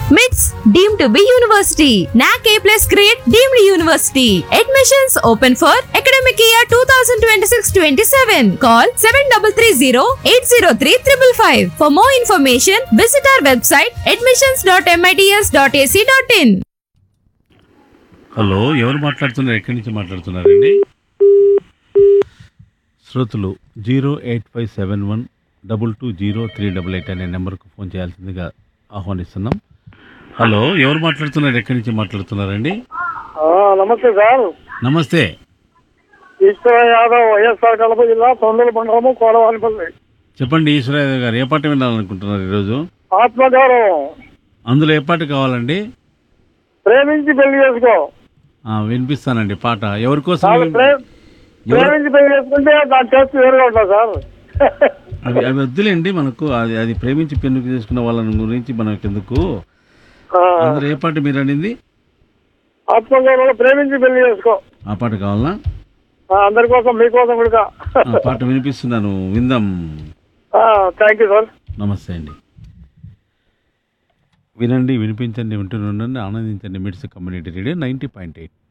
MITS deemed to be university. NAC A plus grade deemed university. Admissions open for academic year 2026-27. Call 7330-803-555. For more information, visit our website admissions.mits.ac.in. Hello ఎవరు మాట్లాడుతున్నారు ఎక్కడి నుంచి మాట్లాడుతున్నారండి శ్రోతలు zero eight five seven one double two zero three double eight అనే నెంబర్కు phone చేయాల్సిందిగా ఆహ్వానిస్తున్నాం హలో ఎవరు మాట్లాడుతున్నారు ఎక్కడి నుంచి మాట్లాడుతున్నారండి ఆ, నమస్తే సార్ నమస్తే ఈశ్వర యాదవ్ వైఎస్ఆర్ కడప జిల్లా తొందర మండలము కోడవానిపల్లి చెప్పండి ఈశ్వరయ్య గారు ఏ పాట వినాలనుకుంటున్నారు ఈరోజు ఆత్మగౌరవం అందులో ఏ పాట కావాలండి ప్రేమించి పెళ్లి చేసుకో ఆ, వినిపిస్తానండి పాట ఎవరి కోసం సార్ విన్- ప్రే- ప్రేమించి పెళ్లి చేసుకుంటే దాని టేస్ట్ వేరుగా ఉంటుంది సార్ అవి అవి వద్దులేండి మనకు అది అది ప్రేమించి పెన్నుకు చేసుకున్న వాళ్ళని గురించి మనకు ఎందుకు ఆ, అందులో ఏ పాట మీరు అనింది ఆత్మగౌరవం ప్రేమించి పెళ్లి చేసుకో ఆ పాట కావాలా ఆ, అందరి కోసం మీకోసం కూడా ఆ పాట వినిపిస్తున్నాను విందాం థ్యాంక్ యూ సార్ నమస్తే అండి వినండి వినిపించండి వింటూనే ఉండండి ఆనందించండి MITS community radio ninety point eight